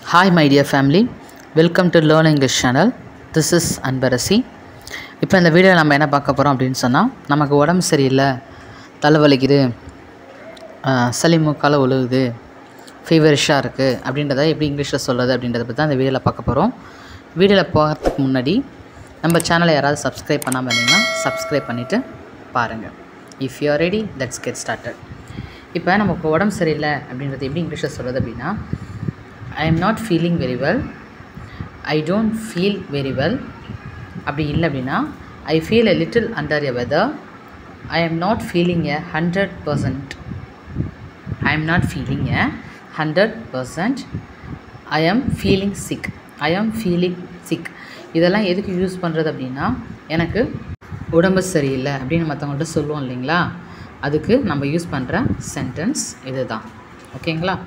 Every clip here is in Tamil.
hi my dear family welcome to learn English channel this is Anbarasi இப்போ இந்த வீடியோவில் நம்ம என்ன பார்க்க போகிறோம் அப்படின்னு சொன்னால் நமக்கு உடம்பு சரியில்லை தலைவலிக்குது ஆஹ், சளி மூக்கால் ஒழுகுது ஃபீவரிஷாக இருக்குது அப்படின்றத எப்படி இங்கிலீஷில் சொல்கிறது அப்படின்றத பற்றி தான் இந்த வீடியோவில் பார்க்க போகிறோம் வீடியோவில் போகிறதுக்கு முன்னாடி நம்ம சேனலை யாராவது சப்ஸ்கிரைப் பண்ணாமல் இருந்தீங்கன்னா சப்ஸ்கிரைப் பண்ணிவிட்டு பாருங்கள் if you are ready let's get started இப்போ நமக்கு உடம்பு சரியில்லை அப்படின்றது எப்படி இங்கிலீஷில் சொல்கிறது அப்படின்னா I am not feeling very well I don't feel very well அப்படி இல்லை அப்படின்னா I feel a little under a weather I am not feeling a hundred percent I am not feeling a hundred percent I am feeling sick I am feeling sick இதெல்லாம் எதுக்கு யூஸ் பண்ணுறது அப்படின்னா எனக்கு உடம்பு சரியில்லை அப்படின்னு மற்றவங்கள்ட்ட சொல்லுவோம் இல்லைங்களா அதுக்கு நம்ம யூஸ் பண்ணுற சென்டென்ஸ் இதுதான் ஓகேங்களா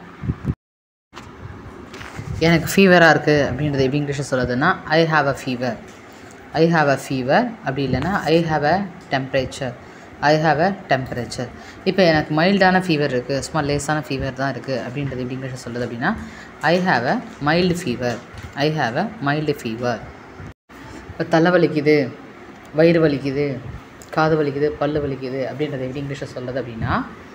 எனக்கு ஃபீவராக இருக்குது அப்படின்றது எப்படி இங்கிலீஷில் சொல்லுறதுன்னா I have a fever I have a fever அப்படி இல்லைன்னா I have a temperature I have a temperature இப்போ எனக்கு மைல்டான ஃபீவர் இருக்குது சும்மா லேசான ஃபீவர் தான் இருக்குது அப்படின்றது எப்படி இங்கிலீஷில் சொல்லுது அப்படின்னா I have a mild fever I have a mild fever இப்போ தலை வலிக்குது வயிறு வலிக்குது காது வலிக்குது பல்லு வலிக்குது அப்படின்றத எப்படி இங்கிலீஷில் சொல்கிறது அப்படின்னா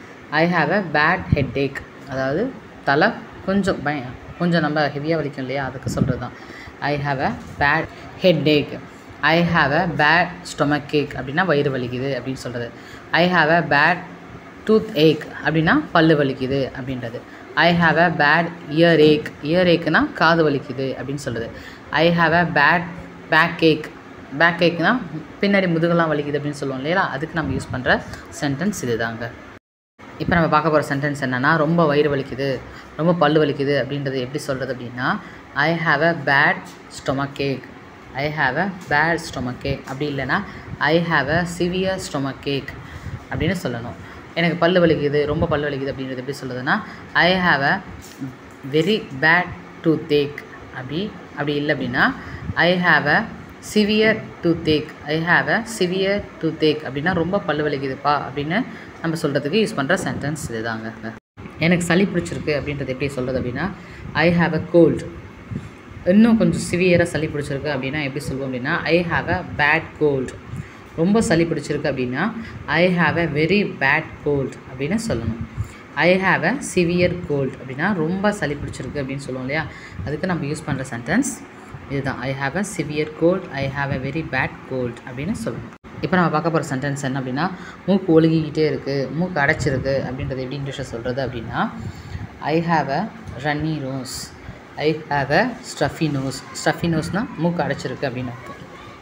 I have a bad headache அதாவது தலை கொஞ்சம் பய கொஞ்சம் நம்ம ஹெவியாக வலிக்கும் இல்லையா அதுக்கு சொல்கிறது தான் I have a bad headache I have a bad stomach ache அப்படின்னா வயிறு வலிக்குது அப்படின்னு சொல்கிறது I have a bad toothache அப்படின்னா பல்லு வலிக்குது அப்படின்றது I have a bad earache இயர் ஏக்குனா காது வலிக்குது அப்படின்னு சொல்கிறது I have a bad backache பேக் ஏக்னா பின்னாடி முதுகெல்லாம் வலிக்குது அப்படின்னு சொல்லுவோம் இல்லையா அதுக்கு நம்ம யூஸ் பண்ணுற சென்டென்ஸ் இதுதாங்க இப்போ நம்ம பார்க்க போகிற சென்டென்ஸ் என்னென்னா ரொம்ப வயிறு வலிக்குது ரொம்ப பல்லு வலிக்குது அப்படின்றது எப்படி சொல்கிறது அப்படின்னா I have a bad stomach ache I have a bad stomach ache அப்படி இல்லைன்னா I have a severe stomach ache அப்படின்னு சொல்லணும் எனக்கு பல்லு வலிக்குது ரொம்ப பல்லு வலிக்குது அப்படின்றது எப்படி சொல்லுதுன்னா I have a very bad toothache அப்படி அப்படி இல்லை அப்படின்னா I have a severe toothache I have a severe toothache அப்படின்னா ரொம்ப பல்லு வலிக்குதுப்பா அப்படின்னு நம்ம சொல்கிறதுக்கு யூஸ் பண்ணுற சென்டென்ஸ் இதுதாங்க எனக்கு சளி பிடிச்சிருக்கு அப்படின்றது எப்படி சொல்கிறது அப்படின்னா ஐ ஹாவ் அ கோல்டு இன்னும் கொஞ்சம் சிவியராக சளி பிடிச்சிருக்கு அப்படின்னா எப்படி சொல்லுவோம் அப்படின்னா I have a bad cold ரொம்ப சளி பிடிச்சிருக்கு அப்படின்னா I have a very bad cold அப்படின்னு சொல்லணும் I have a severe cold அப்படின்னா ரொம்ப சளி பிடிச்சிருக்கு அப்படின்னு சொல்லுவோம் இல்லையா அதுக்கு நம்ம யூஸ் பண்ணுற சென்டென்ஸ் இதுதான் I have a severe cold I have a very bad cold அப்படின்னு சொல்லணும் இப்போ நம்ம பார்க்க போகிற சென்டென்ஸ் என்ன அப்படின்னா மூக்கு ஒழுகிக்கிட்டே இருக்குது மூக்கு அடைச்சிருக்கு அப்படின்றது எப்படி இங்கிலீஷில் சொல்கிறது அப்படின்னா I have a runny nose I have a stuffy nose stuffy நோஸ்னால் மூக்கு அடைச்சிருக்கு அப்படின்னு அர்த்தம்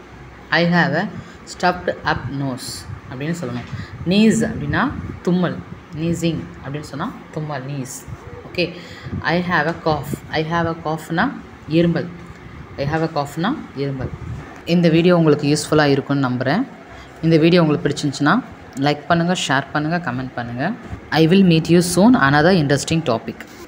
I have a stuffed up nose அப்படின்னு சொல்லணும் நீஸ் அப்படின்னா தும்மல் நீசிங் அப்படின்னு சொன்னால் தும்மல் sneeze okay I have a cough I have a காஃப்னா இருமல் ஐ ஹாவ் அ காஃப்னா இருமல் இந்த வீடியோ உங்களுக்கு யூஸ்ஃபுல்லாக இருக்கும்னு நம்புகிறேன் இந்த வீடியோ உங்களுக்கு பிடிச்சிருந்துச்சுன்னா லைக் பண்ணுங்கள் ஷேர் பண்ணுங்கள் கமெண்ட் பண்ணுங்கள் I will meet you soon another interesting topic